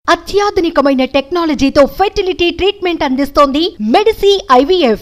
అత్యాధునికమైన టెక్నాలజీతో fertility treatment అందిస్తోంది మెడిసి IVF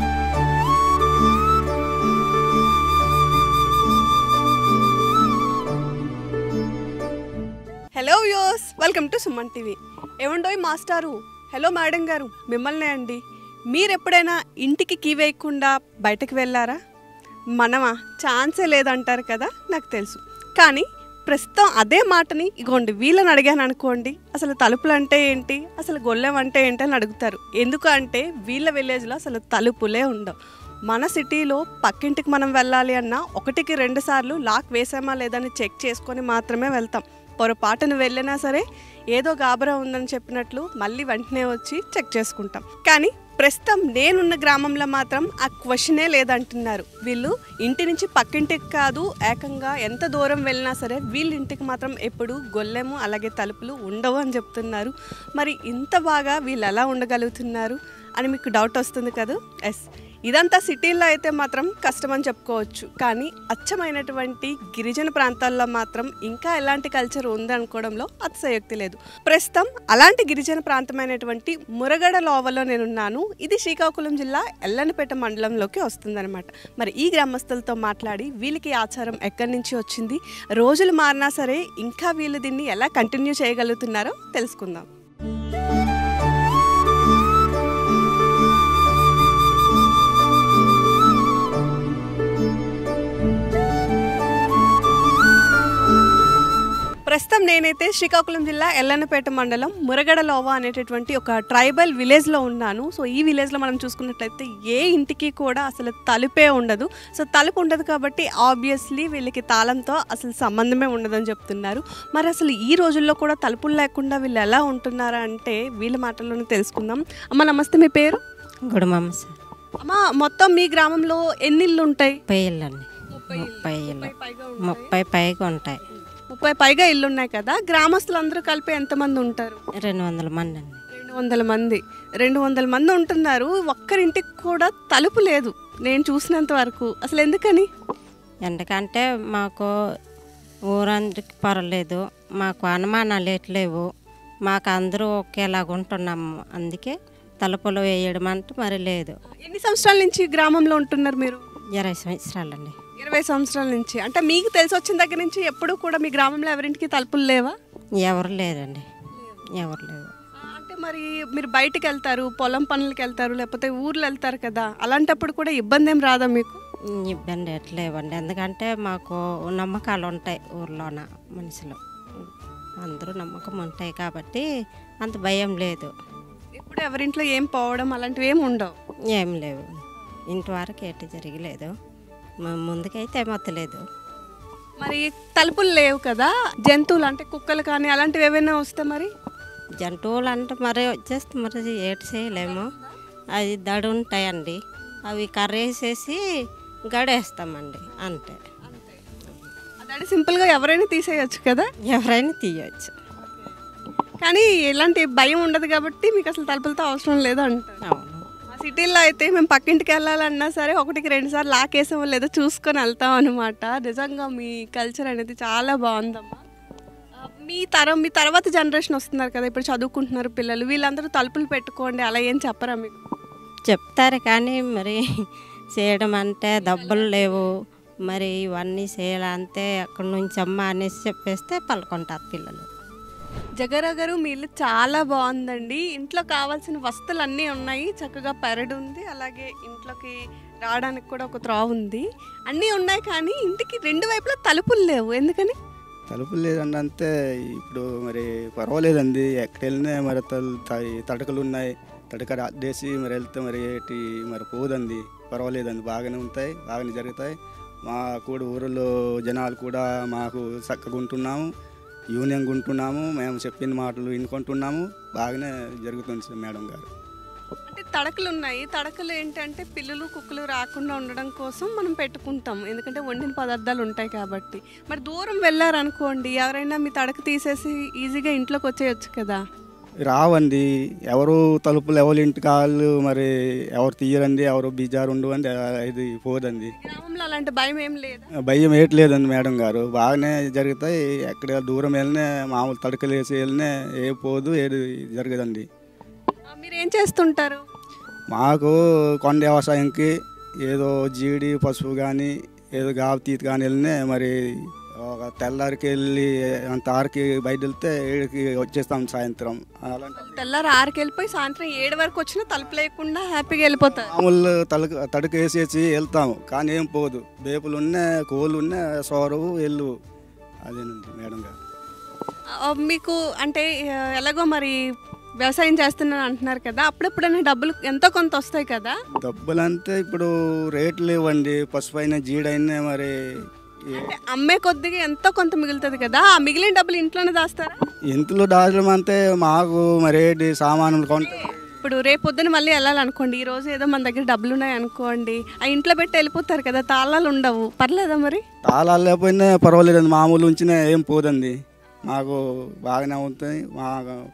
hello views welcome to Suman TV ఏమండోయ్ మాస్టారు హలో మేడం గారు మిమ్మల్నే అండి మీరు ఎప్పుడైనా ఇంటికి కీ వేయకుండా బయటకు వెళ్ళారా మనమా ఛాన్సే లేదంటారు కదా నాకు తెలుసు కానీ ప్రస్తుతం అదే మాటని ఇగోండి వీళ్ళని అడిగాను అనుకోండి అసలు తలుపులు అంటే ఏంటి అసలు గొల్లెం అంటే ఏంటి అని అడుగుతారు ఎందుకు అంటే వీళ్ళ విలేజ్లో అసలు తలుపులే ఉండవు మన సిటీలో పక్కింటికి మనం వెళ్ళాలి అన్నా ఒకటికి రెండు సార్లు లాక్ వేసామా లేదని చెక్ చేసుకొని మాత్రమే వెళ్తాం పొరపాటును వెళ్ళినా సరే ఏదో గాబరా ఉందని చెప్పినట్లు మళ్ళీ వెంటనే వచ్చి చెక్ చేసుకుంటాం కానీ ప్రస్తుతం నేనున్న గ్రామంలో మాత్రం ఆ క్వశ్చనే లేదంటున్నారు వీళ్ళు ఇంటి నుంచి పక్కింటికి కాదు ఏకంగా ఎంత దూరం వెళ్ళినా సరే వీళ్ళ ఇంటికి మాత్రం ఎప్పుడు గొల్లెము అలాగే తలుపులు ఉండవు అని చెప్తున్నారు మరి ఇంత బాగా వీళ్ళు ఎలా ఉండగలుగుతున్నారు అని మీకు డౌట్ వస్తుంది కదా ఎస్ ఇదంతా సిటీల్లో అయితే మాత్రం కష్టం అని చెప్పుకోవచ్చు కానీ అచ్చమైనటువంటి గిరిజన ప్రాంతాల్లో మాత్రం ఇంకా ఎలాంటి కల్చర్ ఉంది అనుకోవడంలో అతిశయోక్తి లేదు ప్రస్తుతం అలాంటి గిరిజన ప్రాంతమైనటువంటి మురగడ లోవలో నేనున్నాను ఇది శ్రీకాకుళం జిల్లా ఎల్లనపేట మండలంలోకి వస్తుందన్నమాట మరి ఈ గ్రామస్తులతో మాట్లాడి వీళ్ళకి ఈ ఆచారం ఎక్కడి నుంచి వచ్చింది రోజులు మారినా సరే ఇంకా వీళ్ళు దీన్ని ఎలా కంటిన్యూ చేయగలుగుతున్నారో తెలుసుకుందాం ప్రస్తుతం నేనైతే శ్రీకాకుళం జిల్లా ఎల్లన్నపేట మండలం మురగడ లోవా అనేటటువంటి ఒక ట్రైబల్ విలేజ్లో ఉన్నాను సో ఈ విలేజ్లో మనం చూసుకున్నట్లయితే ఏ ఇంటికి కూడా అసలు తలుపే ఉండదు సో తలుపు ఉండదు కాబట్టి ఆబ్వియస్లీ వీళ్ళకి తాళంతో అసలు సంబంధమే ఉండదని చెప్తున్నారు మరి అసలు ఈ రోజుల్లో కూడా తలుపులు లేకుండా వీళ్ళు ఎలా ఉంటున్నారా అంటే వీళ్ళ మాటల్లోనే తెలుసుకుందాం అమ్మ నమస్తే మీ పేరు గుడమమ్మ సార్ అమ్మ మొత్తం మీ గ్రామంలో ఎన్ని ఇళ్ళు ఉంటాయి ముప్పై ఇళ్ళండి ముప్పై ఇళ్ళు ముప్పై పైగా ఉంటాయి ముప్పై పైగా ఇల్లు ఉన్నాయి కదా గ్రామస్తులందరూ కలిపి ఎంతమంది ఉంటారు రెండు వందల మంది అండి రెండు వందల మంది రెండు వందల మంది ఉంటున్నారు ఒక్కరింటికి కూడా తలుపు లేదు నేను చూసినంత వరకు అసలు ఎందుకని ఎందుకంటే మాకు ఊరందరికి పర్లేదు మాకు అనుమానాలు ఎట్లేవు మాకు అందరూ ఒకేలాగా ఉంటున్నాము అందుకే తలుపులు వేయడం అంటే మరి లేదు ఎన్ని సంవత్సరాల నుంచి గ్రామంలో ఉంటున్నారు మీరు ఇరవై సంవత్సరాలండి ఇరవై సంవత్సరాల నుంచి అంటే మీకు తెలిసి వచ్చిన దగ్గర నుంచి ఎప్పుడు కూడా మీ గ్రామంలో ఎవరింటికి తలుపులు లేవా ఎవరు లేరండి ఎవరు లేవు ఆ, అంటే మరి మీరు బయటికి వెళ్తారు పొలం పనులకి వెళ్తారు లేకపోతే ఊర్లు వెళ్తారు కదా అలాంటప్పుడు కూడా ఇబ్బంది ఏం రాదా మీకు ఇబ్బంది ఎట్లేవండి ఎందుకంటే మాకు నమ్మకాలు ఉంటాయి ఊర్లోన మనుషులు అందరూ నమ్మకం ఉంటాయి కాబట్టి అంత భయం లేదు ఇప్పుడు ఎవరింట్లో ఏం పోవడం అలాంటివి ఏం ఉండవు ఏం లేవు ఇంటి వరకు ఎటు జరగలేదు మ- ముందుకైతే మొత్తలేదు మరి తలుపులు లేవు కదా జంతువులు అంటే కుక్కలు కానీ అలాంటివి ఏమైనా వస్తే మరి జంతువులు అంటే మరి వచ్చేస్తే మరి ఏటు చేయలేము అది దడి ఉంటాయండి అవి కర్రేసేసి గడేస్తామండి అంతే అదే సింపుల్గా ఎవరైనా తీసేయచ్చు కదా ఎవరైనా తీయచ్చు కానీ ఎలాంటి భయం ఉండదు కాబట్టి మీకు అసలు తలుపులతో అవసరం లేదు అంటారు అవును మా సిటీలో అయితే మేము పక్కింటికి వెళ్ళాలన్నా సరే ఒకటికి రెండు సార్లు లాకేసామో లేదో చూసుకొని వెళ్తాం అనమాట నిజంగా మీ కల్చర్ అనేది చాలా బాగుందమ్మా ఆ, మీ తరం మీ తర్వాత జనరేషన్ వస్తున్నారు కదా ఇప్పుడు చదువుకుంటున్నారు పిల్లలు వీళ్ళందరూ తలుపులు పెట్టుకోండి అలా ఏం చెప్పరా మీకు చెప్తారు కానీ మరి చేయడం అంటే డబ్బులు లేవు మరి ఇవన్నీ చేయాలంటే అక్కడి నుంచి అమ్మ అనేసి చెప్పేస్తే పలుకుంటారు పిల్లలు జగరా గారు మీ ఇల్లు చాలా బాగుందండి ఇంట్లో కావాల్సిన వస్తువులు అన్నీ ఉన్నాయి చక్కగా పెరడు ఉంది అలాగే ఇంట్లోకి రావడానికి కూడా ఒక త్రావ్ ఉంది అన్నీ ఉన్నాయి కానీ ఇంటికి రెండు వైపులా తలుపులు లేవు ఎందుకని తలుపులు లేదండి అంతే ఇప్పుడు మరి పర్వాలేదండి ఎక్కడ వెళ్ళినా మరి తలు- త- తడకలు ఉన్నాయి తడక అడ్డేసి మరి వెళ్తే మరి ఏంటి మరి పోదండి పర్వాలేదండి బాగానే ఉంటాయి బాగానే జరుగుతాయి మా కూడా ఊరిలో జనాలు కూడా మాకు చక్కగా ఉంటున్నాము యూనియన్గా ఉంటున్నాము మేము చెప్పిన మాటలు వినుకుంటున్నాము బాగానే జరుగుతుంది మేడం గారు అంటే తడకలు ఉన్నాయి తడకలు ఏంటంటే పిల్లులు కుక్కలు రాకుండా ఉండడం కోసం మనం పెట్టుకుంటాం ఎందుకంటే వండిన పదార్థాలు ఉంటాయి కాబట్టి మరి దూరం వెళ్ళారనుకోండి ఎవరైనా మీ తడక తీసేసి ఈజీగా ఇంట్లోకి వచ్చేయచ్చు కదా రావండి ఎవరు తలుపులు ఎవరి ఇంటి కాళ్ళు మరి ఎవరు తీయరండి ఎవరు బీజారు ఉండవండి ఇది పోదండి గ్రామంలో అలాంటి భయం ఏం లేదా భయం వేయట్లేదండి మేడం గారు బాగానే జరుగుతాయి ఎక్కడ దూరం వెళ్ళినా మామూలు తడకలు వేసి వెళ్ళినా ఏ పోదు ఏది జరగదండి ఆ, మీరు ఏం చేస్తుంటారు మాకు కొండ వ్యవసాయంకి ఏదో జీడి పసుపు కానీ ఏదో గాబు తీత కానీ వెళ్ళినా మరి ఒక తెల్లారికి వెళ్ళి అంత ఆరుకి బయట వెళ్తే ఏడుకి వచ్చేస్తాం సాయంత్రం అలాంటి తెల్లారు ఆరుకి వెళ్ళిపోయి సాయంత్రం ఏడు వరకు వచ్చినా తలుపు లేకుండా హ్యాపీగా వెళ్ళిపోతారు మామూలు తలక తడక వేసేసి వెళ్తాము కానీ ఏం పోదు బేపులు ఉన్న కోళ్ళు ఉన్న సోరవు ఎల్లు అదేనండి మేడం గారు ఆ, మీకు అంటే ఆ, ఎలాగో మరి వ్యవసాయం చేస్తున్నాను అంటున్నారు కదా అప్పుడప్పుడైనా డబ్బులు ఎంతో కొంత వస్తాయి కదా డబ్బులంటే ఇప్పుడు రేట్లు ఇవ్వండి పసుపు అయినా జీడైనా మరి ఏ- అంటే అమ్మే కొద్దిగా ఎంతో కొంత మిగులుతుంది కదా ఆ మిగిలిన డబ్బులు ఇంట్లోనే దాస్తారా ఇంట్లో దాచడం అంటే మాకు మరి ఏంటి సామానులు కొంటే ఇప్పుడు రేపు పొద్దున మళ్ళీ వెళ్ళాలనుకోండి ఈ రోజు ఏదో మన దగ్గర డబ్బులు ఉన్నాయి అనుకోండి ఆ ఇంట్లో పెట్టి వెళ్ళిపోతారు కదా తాళాలు ఉండవు పర్లేదా మరి తాళాలు లేకపోయినా పర్వాలేదండి మామూలు ఉంచినా ఏం పోదండి మాకు బాగానే ఉంటుంది మా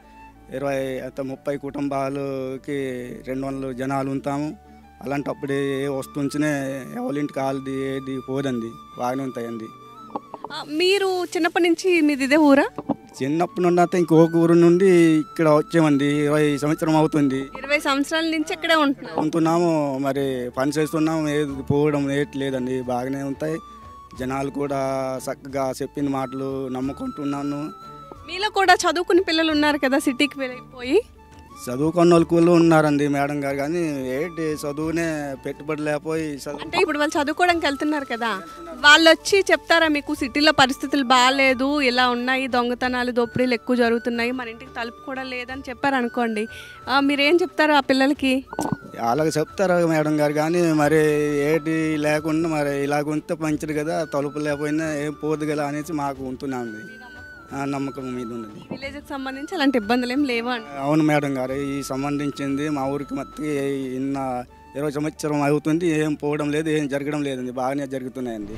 ఇరవై అంత ముప్పై కుటుంబాలకి రెండు వందలు జనాలు ఉంటాము అలాంటప్పుడు ఏ వస్తువు ఉంచినా ఎవరింటికి కాలది ఏది పోదండి బాగానే ఉంటాయండి ఆ, మీరు చిన్నప్పటి నుంచి మీది ఇదే ఊరా చిన్నప్పటి నుండి అయితే ఇంకొక ఊరు నుండి ఇక్కడ వచ్చామండి ఇరవై సంవత్సరం అవుతుంది ఇరవై సంవత్సరాల నుంచి ఇక్కడే ఉంటున్నారు ఉంటున్నాము మరి పని చేస్తున్నాము ఏది పోవడం ఏటి లేదండి బాగానే ఉంటాయి జనాలు కూడా చక్కగా చెప్పిన మాటలు నమ్ముకుంటున్నాను మీలో కూడా చదువుకుని పిల్లలు ఉన్నారు కదా సిటీకి వెళ్ళిపోయి చదువుకున్న వాళ్ళు కూడా ఉన్నారండి మేడం గారు కానీ ఏంటి చదువునే పెట్టుబడి లేకపోయి చదువు అంటే ఇప్పుడు వాళ్ళు చదువుకోవడానికి వెళ్తున్నారు కదా వాళ్ళు వచ్చి చెప్తారా మీకు సిటీలో పరిస్థితులు బాగాలేదు ఇలా ఉన్నాయి దొంగతనాలు దోపిడీలు ఎక్కువ జరుగుతున్నాయి మన ఇంటికి తలుపు కూడా లేదని చెప్పారు అనుకోండి ఆ, మీరేం చెప్తారు ఆ పిల్లలకి అలాగే చెప్తారు మేడం గారు కానీ మరి ఏటి లేకుండా మరి ఇలాగ ఉంటే మంచిది కదా తలుపు లేకపోయినా ఏం పోదు కదా అనేసి మాకు ఉంటున్నామండి ఆ నమ్మకం మీద ఉన్నది విలేజ్కి సంబంధించి అలాంటి ఇబ్బందులు ఏం లేవు అండి అవును మేడం గారు ఈ సంబంధించింది మా ఊరికి మొత్తం ఇన్న ఇరవై సంవత్సరం అవుతుంది ఏం పోవడం లేదు ఏం జరగడం లేదండి బాగానే జరుగుతున్నాయండి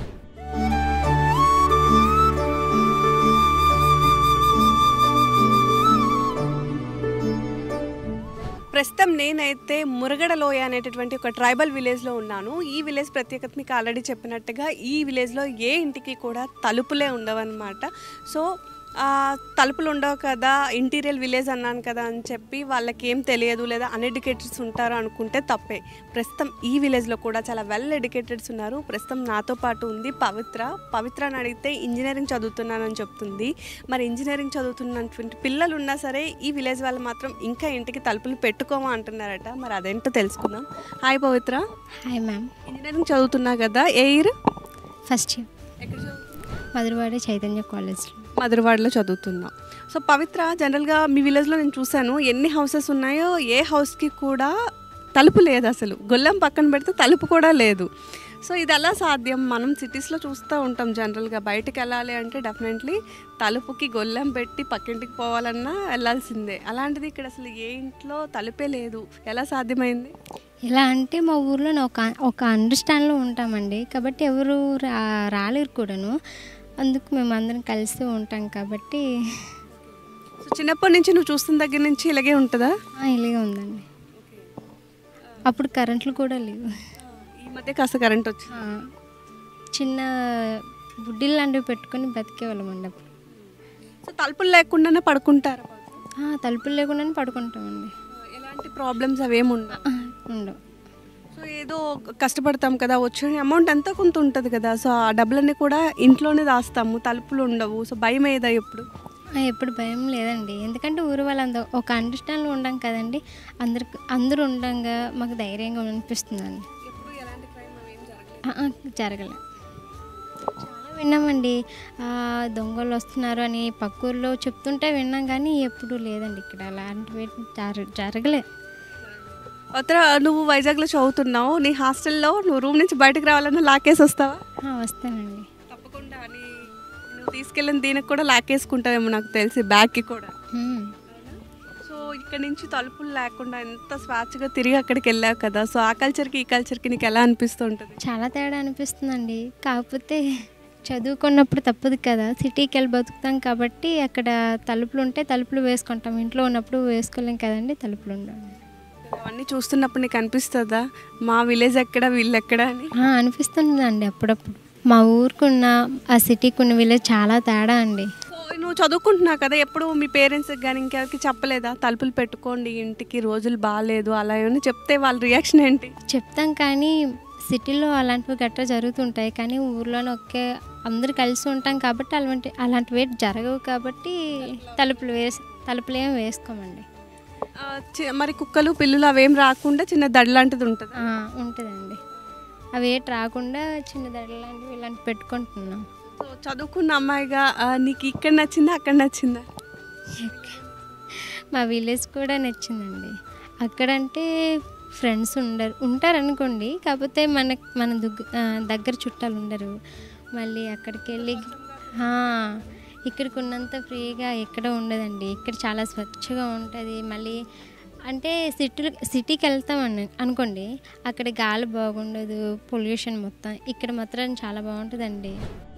ప్రస్తుతం నేనైతే మురగడలోయ అనేటటువంటి ఒక ట్రైబల్ విలేజ్లో ఉన్నాను ఈ విలేజ్ ప్రత్యేకత మీకు ఆల్రెడీ చెప్పినట్టుగా ఈ విలేజ్లో ఏ ఇంటికి కూడా తలుపులే ఉండవన్నమాట సో ఆ, తలుపులు ఉండవు కదా ఇంటీరియర్ విలేజ్ అన్నాను కదా అని చెప్పి వాళ్ళకి ఏం తెలియదు లేదా అన్ఎడ్యుకేటెడ్స్ ఉంటారు అనుకుంటే తప్పే ప్రస్తుతం ఈ విలేజ్లో కూడా చాలా వెల్ ఎడ్యుకేటెడ్స్ ఉన్నారు ప్రస్తుతం నాతో పాటు ఉంది పవిత్ర పవిత్ర అని అడిగితే ఇంజనీరింగ్ చదువుతున్నానని చెప్తుంది మరి ఇంజనీరింగ్ చదువుతున్నటువంటి పిల్లలు ఉన్నా సరే ఈ విలేజ్ వాళ్ళు మాత్రం ఇంకా ఇంటికి తలుపులు పెట్టుకోమా అంటున్నారట మరి అదేంటో తెలుసుకుందాం hi Pavitra hi ma'am engineering చదువుతున్నా కదా ఏ ఇయర్ ఫస్ట్ ఇయర్ ఎక్కడ చదువుతున్నావు మధురవాడ చైతన్య కాలేజ్లో మధురవాడలో చదువుతున్నా సో పవిత్ర జనరల్గా మీ విలేజ్లో నేను చూశాను ఎన్ని హౌసెస్ ఉన్నాయో ఏ హౌస్కి కూడా తలుపు లేదు అసలు గొల్లెం పక్కన పెడితే తలుపు కూడా లేదు సో ఇది ఎలా సాధ్యం మనం సిటీస్లో చూస్తూ ఉంటాం జనరల్గా బయటకు వెళ్ళాలి అంటే డెఫినెట్లీ తలుపుకి గొల్లెం పెట్టి పక్కింటికి పోవాలన్నా వెళ్ళాల్సిందే అలాంటిది ఇక్కడ అసలు ఏ ఇంట్లో తలుపే లేదు ఎలా సాధ్యమైంది ఎలా అంటే మా ఊర్లో ఒక ఒక అండర్స్టాండ్లో ఉంటామండి కాబట్టి ఎవరు రా రాలేరు కూడాను అందుకు మేము అందరం కలిసి ఉంటాం కాబట్టి సో చిన్నప్పటి నుంచి నువ్వు చూస్తున్న దగ్గర నుంచి ఇలాగే ఉంటుందా ఆ, ఇలాగే ఉందండి అప్పుడు కరెంట్లు కూడా లేవు ఈ మధ్య కాస్త కరెంట్ వచ్చి ఆ, చిన్న బుడ్డీలు లాంటివి పెట్టుకొని బతికేవాళ్ళమండి అప్పుడు సో తలుపులు లేకుండానే పడుకుంటారు ఆ, తలుపులు లేకుండానే పడుకుంటామండి ఎలాంటి ప్రాబ్లమ్స్ అవేమి ఉండవు ఆ, ఉండవు సో ఏదో కష్టపడతాం కదా వచ్చే అమౌంట్ అంతా కొంత ఉంటుంది కదా సో ఆ డబ్బులన్నీ కూడా ఇంట్లోనే దాస్తాము తలుపులు ఉండవు సో భయం ఏదా ఎప్పుడు ఆ, ఎప్పుడు భయం లేదండి ఎందుకంటే ఊరు వాళ్ళందరూ ఒక అండర్స్టాండ్లో ఉండం కదండి అందరికి అందరూ ఉండంగా మాకు ధైర్యంగా అనిపిస్తుందండి ఆ, ఆ, జరగలే చాలా విన్నామండి ఆ, దొంగలు వస్తున్నారు అని పక్క ఊర్లో చెప్తుంటే విన్నాం కానీ ఎప్పుడు లేదండి ఇక్కడ అలాంటివి జర జరగలే ఉత్తర నువ్వు వైజాగ్లో చదువుతున్నావు నీ హాస్టల్లో నువ్వు రూమ్ నుంచి బయటకు రావాలన్నా లాకేసి వస్తావా ఆ, వస్తానండి తప్పకుండా అని నువ్వు తీసుకెళ్ళిన దీనికి కూడా లాకేసుకుంటావేమో నాకు తెలిసి బ్యాగ్కి కూడా హ్మ్. సో ఇక్కడ నుంచి తలుపులు లేకుండా ఎంత స్వేచ్ఛగా తిరిగి అక్కడికి వెళ్ళావు కదా సో ఆ కల్చర్కి ఈ కల్చర్కి నీకు ఎలా అనిపిస్తూ ఉంటుంది చాలా తేడా అనిపిస్తుందండి కాకపోతే చదువుకున్నప్పుడు తప్పదు కదా సిటీకి వెళ్ళి బతుకుతాం కాబట్టి అక్కడ తలుపులు ఉంటే తలుపులు వేసుకుంటాం ఇంట్లో ఉన్నప్పుడు వేసుకోలేం కదండి తలుపులు ఉండవు అవన్నీ చూస్తున్నప్పుడు నీకు అనిపిస్తుందా మా విలేజ్ ఎక్కడ వీళ్ళు ఎక్కడ అని ఆ, అనిపిస్తుందండి అప్పుడప్పుడు మా ఊరుకున్న ఆ సిటీకి ఉన్న విలేజ్ చాలా తేడా అండి సో నువ్వు చదువుకుంటున్నావు కదా ఎప్పుడు మీ పేరెంట్స్కి కానీ ఇంకెవరికి చెప్పలేదా తలుపులు పెట్టుకోండి ఇంటికి రోజులు బాగాలేదు అలా ఏమైనా చెప్తే వాళ్ళ రియాక్షన్ ఏంటి చెప్తాం కానీ సిటీలో అలాంటివి గట్రా జరుగుతుంటాయి కానీ ఊర్లోనే ఒకే అందరు కలిసి ఉంటాం కాబట్టి అలాంటి అలాంటివి ఏటి జరగవు కాబట్టి తలుపులు వేసి తలుపులు ఏం వేసుకోమండి ఆ, చి- మరి కుక్కలు పిల్లులు అవేం రాకుండా చిన్న దడి లాంటిది ఉంటుంది ఆ, ఉంటుందండి అవి ఏటి రాకుండా చిన్న దడి లాంటివి ఇలాంటివి పెట్టుకుంటున్నాం సో చదువుకున్న అమ్మాయిగా ఆ, నీకు ఇక్కడ నచ్చిందా అక్కడ నచ్చిందా మా విలేజ్ కూడా నచ్చిందండి అక్కడంటే ఫ్రెండ్స్ ఉండరు ఉంటారు అనుకోండి కాకపోతే మన మన దుగ్ ఆ, దగ్గర చుట్టాలు ఉండరు మళ్ళీ అక్కడికి వెళ్ళి ఆ, ఇక్కడికి ఉన్నంత ఫ్రీగా ఎక్కడ ఉండదండి ఇక్కడ చాలా స్వచ్ఛగా ఉంటుంది మళ్ళీ అంటే సిటీ సిటీకి వెళ్తాం అని అనుకోండి అక్కడ గాలి బాగుండదు పొల్యూషన్ మొత్తం ఇక్కడ మాత్రం చాలా బాగుంటుందండి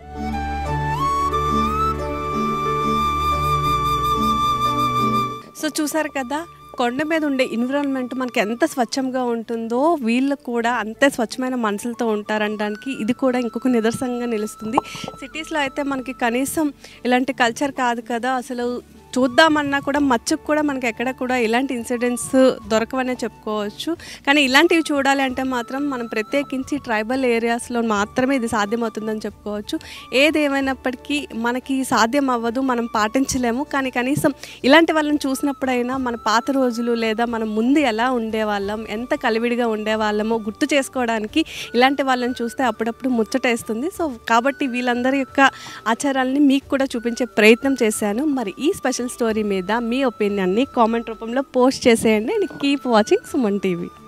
సో చూసారు కదా కొండ మీద ఉండే ఎన్విరాన్మెంట్ మనకి ఎంత స్వచ్ఛంగా ఉంటుందో వీళ్ళు కూడా అంతే స్వచ్ఛమైన మనసులతో ఉంటారనడానికి ఇది కూడా ఇంకొక నిదర్శనంగా నిలుస్తుంది సిటీస్లో అయితే మనకి కనీసం ఇలాంటి కల్చర్ కాదు కదా అసలు చూద్దామన్నా కూడా మచ్చుకు కూడా మనకి ఎక్కడ కూడా ఇలాంటి ఇన్సిడెంట్స్ దొరకవనే చెప్పుకోవచ్చు కానీ ఇలాంటివి చూడాలి అంటే మాత్రం మనం ప్రత్యేకించి ట్రైబల్ ఏరియాస్లో మాత్రమే ఇది సాధ్యమవుతుందని చెప్పుకోవచ్చు ఏదేమైనప్పటికీ మనకి సాధ్యం అవ్వదు మనం పాటించలేము కానీ కనీసం ఇలాంటి వాళ్ళని చూసినప్పుడైనా మన పాత రోజులు లేదా మనం ముందు ఎలా ఉండేవాళ్ళం ఎంత కలివిడిగా ఉండేవాళ్ళమో గుర్తు చేసుకోవడానికి ఇలాంటి వాళ్ళని చూస్తే అప్పుడప్పుడు ముచ్చటేస్తుంది సో కాబట్టి వీళ్ళందరి యొక్క ఆచారాలని మీకు కూడా చూపించే ప్రయత్నం చేశాను మరి ఈ స్పెషల్ స్టోరీ మీద మీ ఒపీనియన్ని కామెంట్ రూపంలో పోస్ట్ చేసేయండి and keep watching Suman TV